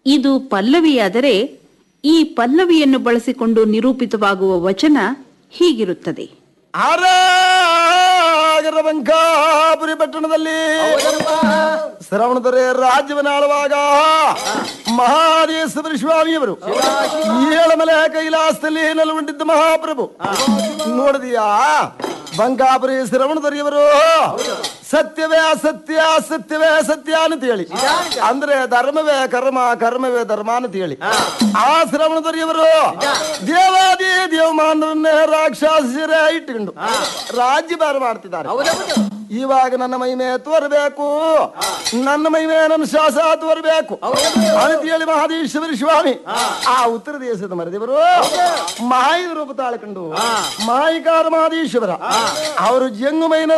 ಇದು ಪಲ್ಲವಿಯಾದರೆ ಈ ಪಲ್ಲವಿಯನ್ನು ಬಳಸಿಕೊಂಡು ನಿರೂಪಿತವಾಗುವ ವಚನ ಹೀಗಿರುತ್ತದೆ ಆರಾಗರ ಬಂಕಾಪುರಿ ಪಟ್ಟಣದಲ್ಲಿ ಶ್ರವಣದೊರೆ ರಾಜ್ಯವನ್ನು ಆಳುವಾಗ ಮಹಾದೇಶ್ವರ ಸ್ವಾಮಿಯವರು ಏಳಮಲೆ ಕೈಲಾಸದಲ್ಲಿ ನೆಲಗೊಂಡಿದ್ದ ಮಹಾಪ್ರಭು ನೋಡಿದೀಯಾ ಬಂಕಾಪುರಿ ಶ್ರವಣದೊರೆಯವರು ಸತ್ಯವೇ ಅಸತ್ಯ ಸತ್ಯವೇ ಸತ್ಯ ಅಂತ ಹೇಳಿ ಅಂದ್ರೆ ಧರ್ಮವೇ ಕರ್ಮ ಕರ್ಮವೇ ಧರ್ಮ ಅಂತ ಹೇಳಿ ಆ ಶ್ರವಣದೊರೆಯವರು ದೇವಾದಿ ದೇವಮಾನರನ್ನೇ ರಾಕ್ಷಸರೇ ಇಟ್ಟುಕೊಂಡು ರಾಜ್ಯಭಾರ ಮಾಡ್ತಿದ್ದಾರೆ ಇವಾಗ ನನ್ನ ಮಹಿಮೆ ತೋರಬೇಕು ನನ್ನ ಮಹಿಮೆ ನನ್ನ ಶಾಸ ತೋರಬೇಕು ಅಂತ ಹೇಳಿ ಮಹಾದೇಶ್ವರಿ ಸ್ವಾಮಿ ಆ ಉತ್ತರ ದೇಶದ ಮರದೇವರು ಮಾಯಿ ರೂಪ ತಾಳ್ಕೊಂಡು ಮಾಯಿಕಾರ ಮಹಾದೇಶ್ವರ ಅವರು ಜಂಗುಮೈನ